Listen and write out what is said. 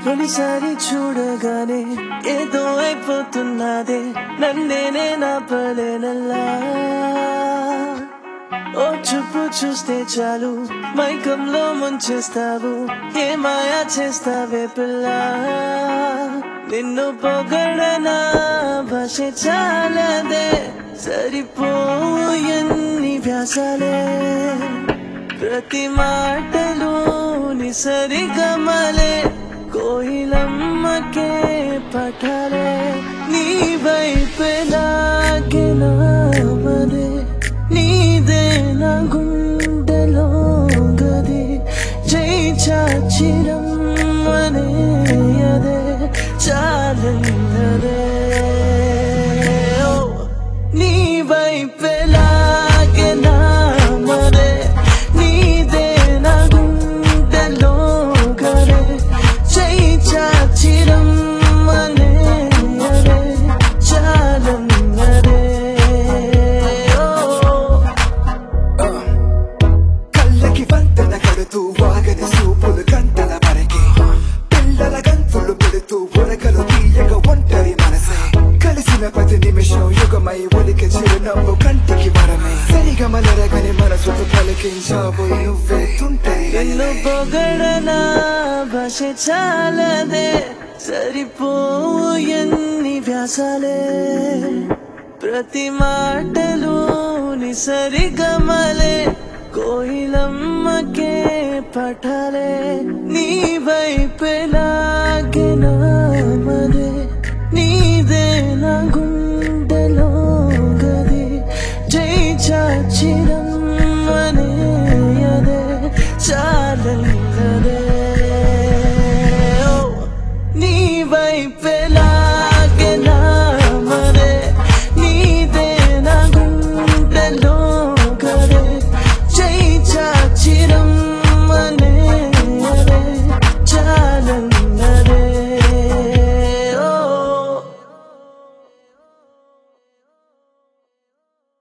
తొలిసారి చూడగానే ఏదో అయిపోతున్నదే నన్నేనే నాపలేనల్లా ఓ చూపు చూస్తే చాలు మైకంలో ముంచేస్తావు ఏ మాయా చేస్తావే పిల్ల నిన్ను పొగడనా భాష చాలదే సరిపోవు ఎన్ని వ్యాసాలే ప్రతి మాటలు నిసరిగమలే కోయిలమ్మకే పఠాలే నీ వైపెలాగే నామదే నీదే నా గుండెలో గది జై చాచిరమ్మనే అదే చాలన్నదే ఓ నీ వైపెలాగే నామదే నీదే నా గుండెలో గదే జై చాచిరమ్మనే అదే చాలన్నదే ఓ కళ్ళకి వంతెన కడుతూ వాగని సూపులు గంటల వరకే పిల్లల గంతులు పెడుతూ ఉరకలు తీయక ఒంటరి మనసే కలిసిన ప్రతి నిమిషం యుగమై ఒలిక చిరునవ్వు కంటికి వరమే సరిగమలరగని మనసుతో పలికించాబోయి నువ్వే తుంటరి నిన్ను పొగడనా భాష చాలదే సరిపోవు ఎన్ని వ్యాసాలే ప్రతి మాటలు నిసరిగమలే కోయిలమ్మకే పఠాలే నీ వైపెలాగే నామదే నీదే నా గుండె